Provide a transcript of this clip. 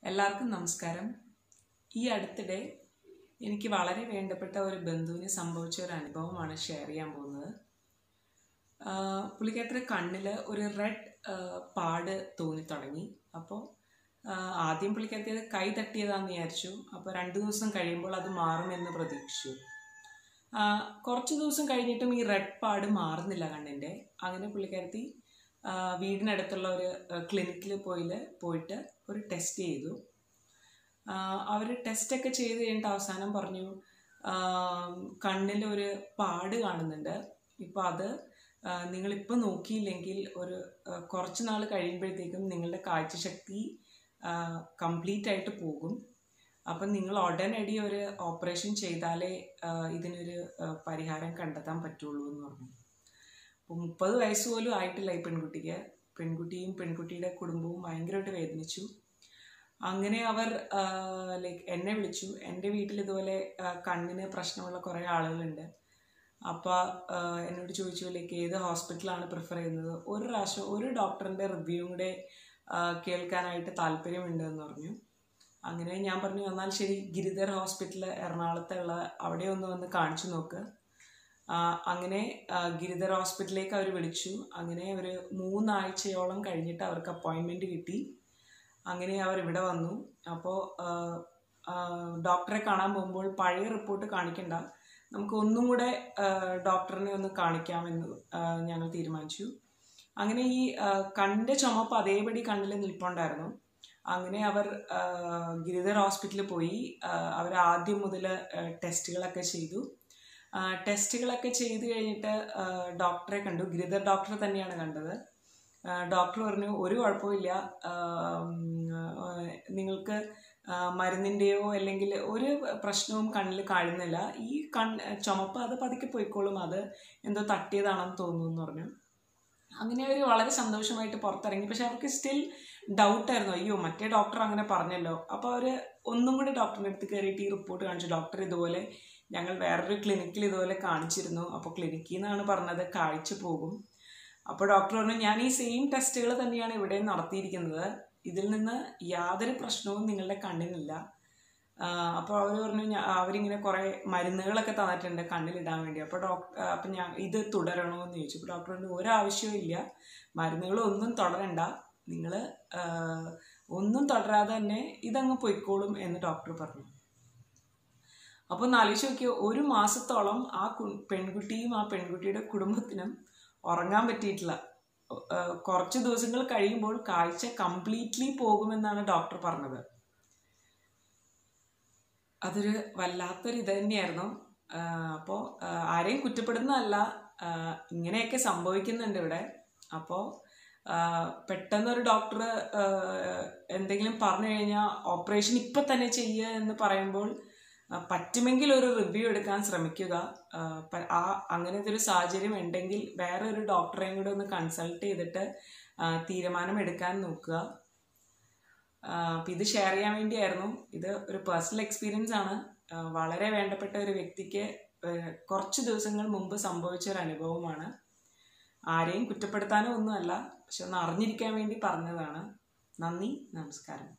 എല്ലാവർക്കും നമസ്കാരം ഈ അടുത്തിടെ എനിക്ക് വളരെ വേണ്ടപ്പെട്ട ഒരു ബന്ധുവിന് സംഭവിച്ച ഒരു അനുഭവമാണ് ഷെയർ ചെയ്യാൻ പോകുന്നത് ആഹ് പുള്ളിക്കാരുടെ കണ്ണിൽ ഒരു റെഡ് പാട് തോന്നി തുടങ്ങി അപ്പോൾ ആദ്യം പുള്ളിക്കാരത്തി കൈ തട്ടിയതാന്ന് വിചാരിച്ചു അപ്പോൾ രണ്ട് ദിവസം കഴിയുമ്പോൾ അത് മാറുമെന്ന് പ്രതീക്ഷിച്ചു ആഹ് കുറച്ച് ദിവസം കഴിഞ്ഞിട്ടും ഈ റെഡ് പാട് മാറുന്നില്ല കണ്ണിൻ്റെ അങ്ങനെ പുള്ളിക്കാരത്തി ആഹ് വീടിനടുത്തുള്ള ഒരു ക്ലിനിക്കിൽ പോയില് പോയിട്ട് ഒരു ടെസ്റ്റ് ചെയ്തു അവർ ടെസ്റ്റൊക്കെ ചെയ്ത് കഴിഞ്ഞിട്ട് അവസാനം പറഞ്ഞു കണ്ണിൽ ഒരു പാട് കാണുന്നുണ്ട് ഇപ്പം അത് നിങ്ങളിപ്പോൾ നോക്കിയില്ലെങ്കിൽ ഒരു ആ, കുറച്ച് നാൾ കഴിയുമ്പോഴത്തേക്കും നിങ്ങളുടെ കാഴ്ചശക്തി കംപ്ലീറ്റ് ആയിട്ട് പോകും അപ്പം നിങ്ങൾ ഉടനടി ഒരു ഓപ്പറേഷൻ ചെയ്താലേ ആ, ഇതിനൊരു ആ, പരിഹാരം കണ്ടെത്താൻ പറ്റുള്ളൂ എന്ന് പറഞ്ഞു അപ്പോൾ മുപ്പത് വയസ്സ് പോലും ആയിട്ടില്ല ഈ പെൺകുട്ടിക്ക് പെൺകുട്ടിയും പെൺകുട്ടിയുടെ കുടുംബവും ഭയങ്കരമായിട്ട് വേദനിച്ചു അങ്ങനെ അവർ ലൈക്ക് എന്നെ വിളിച്ചു എൻ്റെ വീട്ടിൽ ഇതുപോലെ ആ, കണ്ണിന് പ്രശ്നമുള്ള കുറേ ആളുകളുണ്ട് അപ്പോൾ എന്നോട് ചോദിച്ചു ലൈക്ക് ഏത് ഹോസ്പിറ്റലാണ് പ്രിഫർ ചെയ്യുന്നത് ഒരു പ്രാവശ്യം ഒരു ഡോക്ടറിൻ്റെ റിവ്യൂ കൂടെ ആ, കേൾക്കാനായിട്ട് താല്പര്യമുണ്ട് എന്ന് പറഞ്ഞു അങ്ങനെ ഞാൻ പറഞ്ഞു എന്നാൽ ശരി ഗിരിധർ ഹോസ്പിറ്റൽ എറണാകുളത്തുള്ള അവിടെ ഒന്ന് വന്ന് കാണിച്ചു നോക്ക് ആ, അങ്ങനെ ആ, ഗിരിധർ ഹോസ്പിറ്റലിലേക്ക് അവർ വിളിച്ചു അങ്ങനെ ഒരു മൂന്നാഴ്ചയോളം കഴിഞ്ഞിട്ട് അവർക്ക് അപ്പോയിൻമെൻറ്റ് കിട്ടി അങ്ങനെ അവർ ഇവിടെ വന്നു അപ്പോൾ ഡോക്ടറെ കാണാൻ പോകുമ്പോൾ പഴയ റിപ്പോർട്ട് കാണിക്കണ്ട നമുക്ക് ഒന്നും കൂടെ ആ, ഡോക്ടറിനെ ഒന്ന് കാണിക്കാമെന്ന് ആ, ഞങ്ങൾ തീരുമാനിച്ചു അങ്ങനെ ഈ ആ, കണ്ണിൻ്റെ ചുമപ്പ് അതേപടി കണ്ണിൽ നിൽപ്പുണ്ടായിരുന്നു അങ്ങനെ അവർ ആ, ഗിരിധർ ഹോസ്പിറ്റലിൽ പോയി അവർ ആദ്യം മുതൽ ടെസ്റ്റുകളൊക്കെ ചെയ്തു ആ, ടെസ്റ്റുകളൊക്കെ ചെയ്ത് കഴിഞ്ഞിട്ട് ആ, ഡോക്ടറെ കണ്ടു ഗിരിധർ ഡോക്ടറെ തന്നെയാണ് കണ്ടത് ആ, ഡോക്ടർ പറഞ്ഞു ഒരു കുഴപ്പമില്ല ആ, ഉം, ആ, നിങ്ങൾക്ക് ആ, മരുന്നിൻ്റെയോ അല്ലെങ്കിൽ ഒരു പ്രശ്നവും കണ്ണിൽ കാണുന്നില്ല ഈ കൺ ചുമപ്പ് അത് പതുക്കെ പോയിക്കോളും അത് എന്തോ തട്ടിയതാണെന്ന് തോന്നുന്നു എന്ന് പറഞ്ഞു അങ്ങനെ അവർ വളരെ സന്തോഷമായിട്ട് പുറത്തിറങ്ങി പക്ഷെ അവർക്ക് സ്റ്റിൽ ഡൗട്ടായിരുന്നു അയ്യോ മറ്റേ ഡോക്ടർ അങ്ങനെ പറഞ്ഞല്ലോ അപ്പോൾ അവർ ഒന്നും കൂടി ഡോക്ടറിൻ്റെ അടുത്ത് കയറിയിട്ട് ഈ റിപ്പോർട്ട് കാണിച്ചു ഡോക്ടർ ഇതുപോലെ ഞങ്ങൾ വേറൊരു ക്ലിനിക്കിൽ ഇതുപോലെ കാണിച്ചിരുന്നു അപ്പോൾ ക്ലിനിക്കിൽ നിന്നാണ് പറഞ്ഞത് കാഴ്ച പോകും അപ്പോൾ ഡോക്ടർ പറഞ്ഞു ഞാൻ ഈ സെയിം ടെസ്റ്റുകൾ തന്നെയാണ് ഇവിടെ നടത്തിയിരിക്കുന്നത് ഇതിൽ നിന്ന് യാതൊരു പ്രശ്നവും നിങ്ങളുടെ കണ്ണിനില്ല അപ്പോൾ അവർ പറഞ്ഞു ഞാ- അവരിങ്ങനെ കുറേ മരുന്നുകളൊക്കെ തന്നിട്ടുണ്ട് കണ്ണിലിടാൻ വേണ്ടി അപ്പോൾ ഡോക്ടർ അപ്പം ഞാൻ ഇത് തുടരണോ എന്ന് ചോദിച്ചു അപ്പോൾ ഡോക്ടർ പറഞ്ഞു ഒരാവശ്യവും ഇല്ല മരുന്നുകളൊന്നും തുടരണ്ട നിങ്ങൾ ഒന്നും തുടരാതെ തന്നെ ഇതങ്ങ് പൊയ്ക്കോളും എന്ന് ഡോക്ടർ പറഞ്ഞു അപ്പോൾ ഒന്ന് ആലോചിച്ച് നോക്കിയോ ഒരു മാസത്തോളം ആ കു- പെൺകുട്ടിയും ആ പെൺകുട്ടിയുടെ കുടുംബത്തിനും ഉറങ്ങാൻ പറ്റിയിട്ടില്ല ഏഹ് കുറച്ച് ദിവസങ്ങൾ കഴിയുമ്പോൾ കാഴ്ച കംപ്ലീറ്റ്ലി പോകുമെന്നാണ് ഡോക്ടർ പറഞ്ഞത് അതൊരു വല്ലാത്തൊരു ഇത് തന്നെയായിരുന്നു അപ്പോൾ ആരെയും കുറ്റപ്പെടുന്നതല്ല ആഹ് ഇങ്ങനെയൊക്കെ സംഭവിക്കുന്നുണ്ട് ഇവിടെ അപ്പോൾ പെട്ടെന്നൊരു ഡോക്ടർ എന്തെങ്കിലും പറഞ്ഞു കഴിഞ്ഞാൽ ഓപ്പറേഷൻ ഇപ്പം തന്നെ ചെയ്യുക എന്ന് പറയുമ്പോൾ ആ, പറ്റുമെങ്കിൽ ഒരു റിവ്യൂ എടുക്കാൻ ശ്രമിക്കുക ആ, പ- ആ അങ്ങനത്തെ ഒരു സാഹചര്യം ഉണ്ടെങ്കിൽ വേറെ ഒരു ഡോക്ടറെയും കൂടെ ഒന്ന് കൺസൾട്ട് ചെയ്തിട്ട് ആ, തീരുമാനം എടുക്കാൻ നോക്കുക അപ്പം ഇത് ഷെയർ ചെയ്യാൻ വേണ്ടിയായിരുന്നു ഇത് ഒരു പേഴ്സണൽ എക്സ്പീരിയൻസ് ആണ് ആ, വളരെ വേണ്ടപ്പെട്ട ഒരു വ്യക്തിക്ക് ആ, കുറച്ച് ദിവസങ്ങൾ മുമ്പ് സംഭവിച്ച ഒരു അനുഭവമാണ് ആരെയും കുറ്റപ്പെടുത്താനോ ഒന്നുമല്ല പക്ഷെ ഒന്ന് അറിഞ്ഞിരിക്കാൻ വേണ്ടി പറഞ്ഞതാണ് നന്ദി നമസ്കാരം